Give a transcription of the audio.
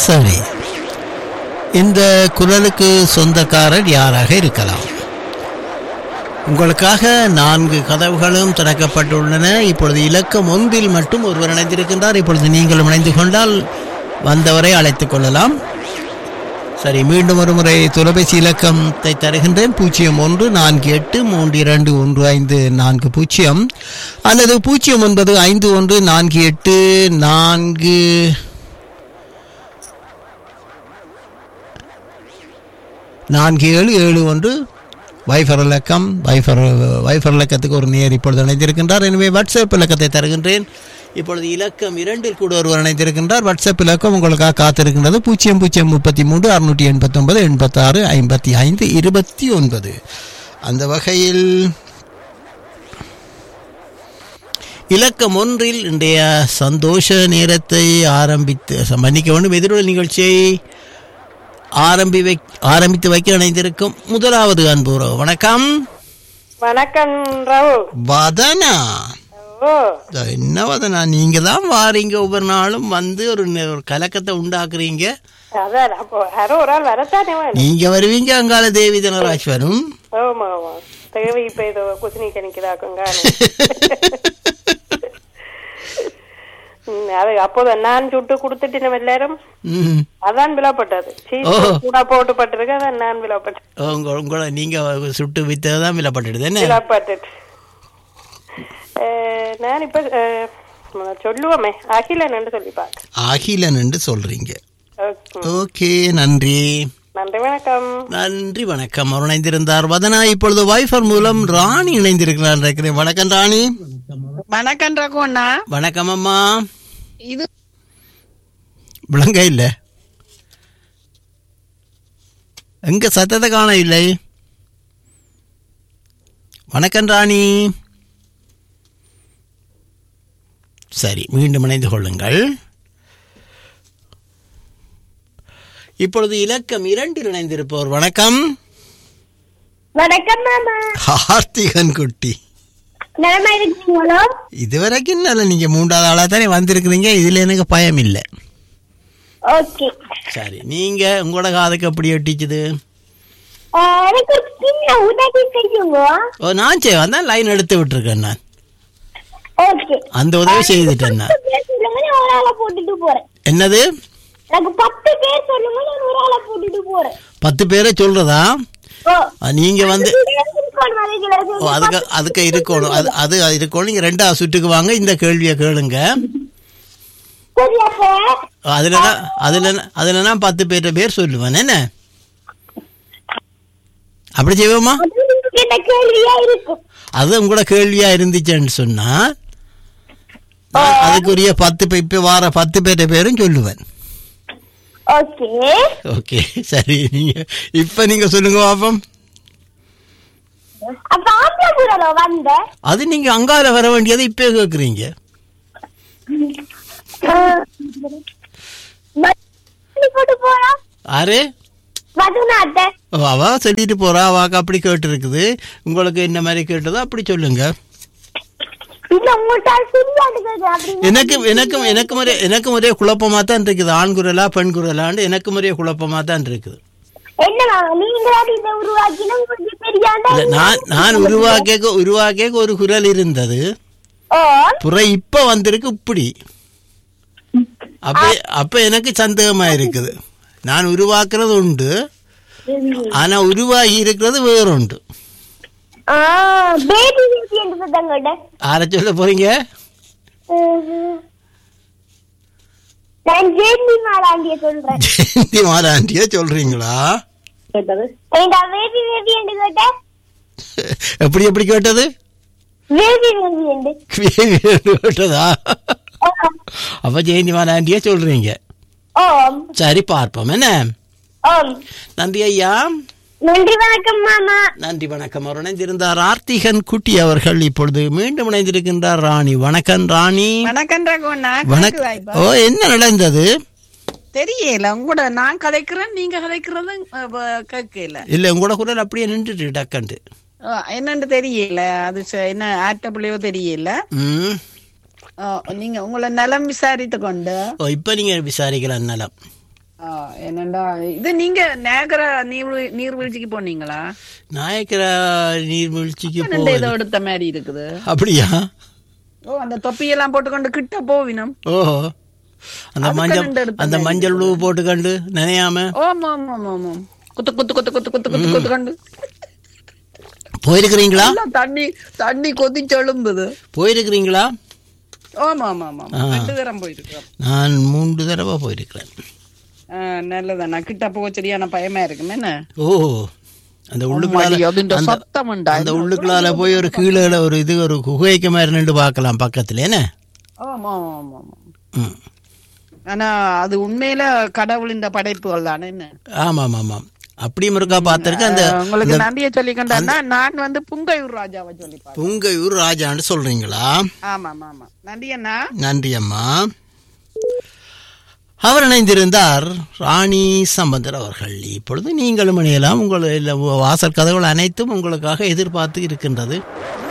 சரி இந்த குரலுக்கு சொந்தக்காரர் யாராக இருக்கலாம் உங்களுக்காக நான்கு கதவுகளும் திறக்கப்பட்டுள்ளன இப்பொழுது இலக்கம் ஒன்றில் மட்டும் ஒருவர் இணைந்திருக்கின்றார் இப்பொழுது நீங்களும் இணைந்து கொண்டால் வந்தவரை அழைத்துக் கொள்ளலாம் சரி மீண்டும் ஒரு முறை தொலைபேசி இலக்கத்தை தருகின்றேன் பூஜ்ஜியம் ஒன்று நான்கு எட்டு மூன்று இரண்டு ஒன்று ஐந்து நான்கு பூஜ்ஜியம் அல்லது பூஜ்ஜியம் ஒன்பது ஐந்து ஒன்று நான்கு எட்டு நான்கு நான்கு ஏழு ஏழு ஒன்று வைஃபர் இலக்கம் வைஃபர் வைஃபர் இலக்கத்துக்கு ஒரு நேர் இப்பொழுது இணைந்திருக்கின்றார் எனவே வாட்ஸ்அப் இலக்கத்தை தருகின்றேன் இப்பொழுது இலக்கம் இரண்டில் கூட ஒருவர் இணைந்திருக்கின்றார் வாட்ஸ்அப் இலக்கம் உங்களுக்காக காத்திருக்கின்றது பூஜ்ஜியம் பூஜ்ஜியம் முப்பத்தி மூன்று அறுநூற்றி எண்பத்தொன்பது எண்பத்தாறு ஐம்பத்தி ஐந்து இருபத்தி ஒன்பது அந்த வகையில் இலக்கம் ஒன்றில் இன்றைய சந்தோஷ நேரத்தை ஆரம்பித்து ச- மன்னிக்க வேண்டும் எதிரொலி நிகழ்ச்சியை ஆரம்பி வை ஆரம்பித்து வைக்க இணைந்திருக்கும் முதலாவது அன்புறவு வணக்கம் வணக்கம் ராவு வதனா ஓ இதோ என்ன வதனா நீங்க தான் வாரீங்க ஒவ்வொரு நாளும் வந்து ஒரு நெ- ஒரு கலக்கத்தை உண்டாக்குறீங்க அதான் அப்போ யாரோ ஒரு ஆள் வரத்தானே வேணும் நீங்க வருவீங்க அங்கால தேவி தனராஜ் வரும் ஆமா ஆமா தேவை இப்ப ஏதோ குசினி கணிக்கிறாக்குங்க அது அப்போதான் நான் சுட்டு கொடுத்துட்டு நம்ம எல்லாரும் ம். அதான் விழப்பட்டது சீஸ் ஓ. கூட போட்டு பட்டிருக்கு அதான் நான் விழப்பட்டது உங்க உங்களை நீங்க சுட்டு வித்ததான் விலப்பட்டுடுது என்ன விழப்பட்டுட்டு அஹ், நான் இப்ப அஹ், சொல்லுவோமே அகிலன் என்று சொல்லி பார்க்க அகிலன் என்று சொல்றீங்க ஓகே. ஓகே நன்றி நன்றி வணக்கம் நன்றி வணக்கம் அவர் இணைந்திருந்தார் வதனா இப்பொழுது வைஃபர் மூலம் ராணி இணைந்திருக்கிறார் நினைக்கிறேன் வணக்கம் ராணி வணக்கம் ரகுவண்ணா வணக்கம் அம்மா இது விளங்க இல்ல எங்க சத்தத்தை காண இல்லை வணக்கம் ராணி சரி மீண்டும் இணைந்து கொள்ளுங்கள் இப்பொழுது இலக்கம் இரண்டில் இணைந்திருப்பவர் வணக்கம் வணக்கம் மாமா கார்த்திகன் குட்டி நலமா இருக்கீங்களோ இதுவரைக்கும் நல்ல நீங்க மூன்றாவது ஆளா தானே வந்திருக்கிறீங்க இதுல எனக்கு பயம் இல்லை ஓகே சரி நீங்க உங்களோட காதுக்கு எப்படி ஒட்டிச்சுது எனக்கு ஒரு சின்ன உதவி செய்யுங்க ஓ நான் சரி அதான் லைன் எடுத்து விட்டுருக்கேன் நான் ஓகே அந்த உதவி செய்துட்டேன் நான் பத்து பேர் சொல்லுங்க நான் ஒரு ஆளை போட்டுட்டு போறேன் என்னது எனக்கு பத்து பேர் சொல்லுங்க நான் ஒரு ஆளை போட்டுட்டு போறேன் பத்து பேரை சொல்றதா ஓ அஹ், நீங்க வந்து இருக்கணும், அதுக்குள்ள ஓ அதுக்கு அதுக்கு இருக்கணும் அது அது இருக்கணும் நீங்க ரெண்டாவது சுட்டுக்கு வாங்க இந்த கேள்வியை கேளுங்க சரி அப்ப அதுல தான் அதுல அதுல நான் பத்து பேர்ட்ட பேர் சொல்லுவேன் என்ன அப்படி செய்வோமா அது நீங்க கேட்ட கேள்வியா இருக்கும் அது உங்களோட கேள்வியா இருந்துச்சுன்னு சொன்னா நான் அதுக்குரிய பத்து பே- இப்ப வார பத்து பேர்ட்ட பேரும் சொல்லுவேன் ஓகே ஓகே சரி நீங்க இப்ப நீங்க சொல்லுங்க பாப்போம் அப்ப ஆம்பளபுரம் வந்த அது நீங்க அங்கால வர வேண்டியதை இப்ப கேக்குறீங்க போட்டு போறோம் ஆறு மதுநாட்ட ஓ, அவ சொல்லிட்டு போறா அவாக்கு அப்படி கேட்டு இருக்குது உங்களுக்கு என்ன மாதிரி கேட்டதோ அப்படி சொல்லுங்க இல்ல உங்கள்கிட்ட சரியாண்டு கேட்க அப்படின்னு எனக்கு எனக்கும் எனக்கு ஒரே எனக்கு ஒரே குழப்பமா தான் இருக்குது ஆண் குரலா பெண் குரலான்னு எனக்கு ஒரே குழப்பமா தான் இருக்குது என்ன மாமா நீங்க இதை உருவாக்கினா உங்களுக்கு தெரியாண்டா இல்ல, நான் நான் உருவாக்க உருவாக்க ஒரு குரல் இருந்தது ஓ புற இப்ப வந்திருக்கு இப்படி அப்ப அப்ப எனக்கு சந்தேகமா இருக்குது நான் உருவாக்குறது உண்டு ஆனா உருவாகி இருக்கிறது வேறுண்டு ஆ பேபி பேபி என்று சொன்னாங்கட ஆர சொல்ல போறீங்க நான் ஜெயந்தி மாலாண்டிய சொல்றேன் ஜெயந்தி மாலாண்டிய சொல்றீங்களா ஏண்டா பேபி பேபி என்று கேட்ட எப்படி எப்படி கேட்டது பேபி பேபி என்று கேட்டதா ஆ. அப்ப ஜெயந்தி மாலாண்டிய சொல்றீங்க ஓம் சரி பார்ப்போம் என்ன ஓம் நன்றி ஐயா நன்றி வணக்கம் மாமா நன்றி வணக்கம் அவர் இணைந்திருந்தார் ஆர்த்திகன் குட்டி அவர்கள் இப்பொழுது மீண்டும் இணைந்திருக்கின்றார் ராணி வணக்கம் ராணி வணக்கம் ரகுவண்ணா கேக்குதா வணக்கம் இப்ப? ஓ என்ன நடந்தது தெரியல உங்களோட நான் கதைக்கிறேன் நீங்க கதைக்கிறது கேட்கல இல்ல உங்களோட குரல் அப்படியே நின்றுட்டு டக்கண்டு அஹ், என்னன்னு தெரியல அது ச- என்ன ஆட்டபிளையோ தெரியல ம் அஹ், நீங்க உங்களை நலம் விசாரித்து கொண்டு ஓ இப்ப நீங்க விசாரிக்கலாம் நலம் ஆ, என்னண்டா இது நீங்க நேகர நீர் நீர்வீழ்ச்சிக்கு போனீங்களா நாயக்கர நீர்வீழ்ச்சிக்கு ரெண்டு போவது ஏதோ எடுத்த மாதிரி இருக்குது அப்படியா ஓ அந்த தொப்பியெல்லாம் போட்டுக்கொண்டு கிட்ட போவினம் ஓஹோ அந்த அதுக்கு மஞ்சள் ரெண்டு எடுத்த அந்த மாதிரி மஞ்சள் உழுவு போட்டுக்கண்டு நினையாம ஓம் ஓம் ஓம் ஓம் ஓம் குத்து குத்து குத்து குத்து குத்து குத்து குத்து கண்டு போயிருக்கிறீங்களா எல்லாம் தண்ணி தண்ணி கொதிச்சு எழும்புது போயிருக்கிறீங்களா ஆமா ஆமா ஆமா ஆ. ரெண்டு தரம் போயிருக்கோம் நான் மூன்று தடவை போயிருக்கிறேன் நல்லதான் நான் கிட்ட போக சரியான பயமா இருக்குமே என்ன ஓ அந்த உள்ளுக்குள்ளால அம்மாடி, அதுண்ட அந்த- சத்தம் உண்டா? அந்த உள்ளுக்குள்ளால போய் ஒரு கீழே ஒரு இது ஒரு குகைக்கு மாதிரி நின்று பார்க்கலாம் பக்கத்துல என்ன ஆமா ஆமா ஆமா ஆமா ம். ஆனா அது உண்மையில கடவுளின் படைப்புகள் தானே என்ன ஆமாம் ஆமாம் அப்படியும் இருக்கா பார்த்திருக்கேன் அந்த அஹ், உங்களுக்கு அந்த நன்றியை சொல்லிக்கொண்டா நான் வந்து புங்கையூர் ராஜாவை சொல்லி பார்த்தேன் புங்கையூர் ராஜான்னு சொல்றீங்களா ஆமா ஆமா ஆமா நன்றி அண்ணா நன்றி அம்மா அவர் இணைந்திருந்தார் ராணி சம்பந்தர் அவர்கள் இப்பொழுது நீங்களும் இணையலாம் உங்கள் இல்ல, வாசல் கதவுகள் அனைத்தும் உங்களுக்காக எதிர்பார்த்து இருக்கின்றது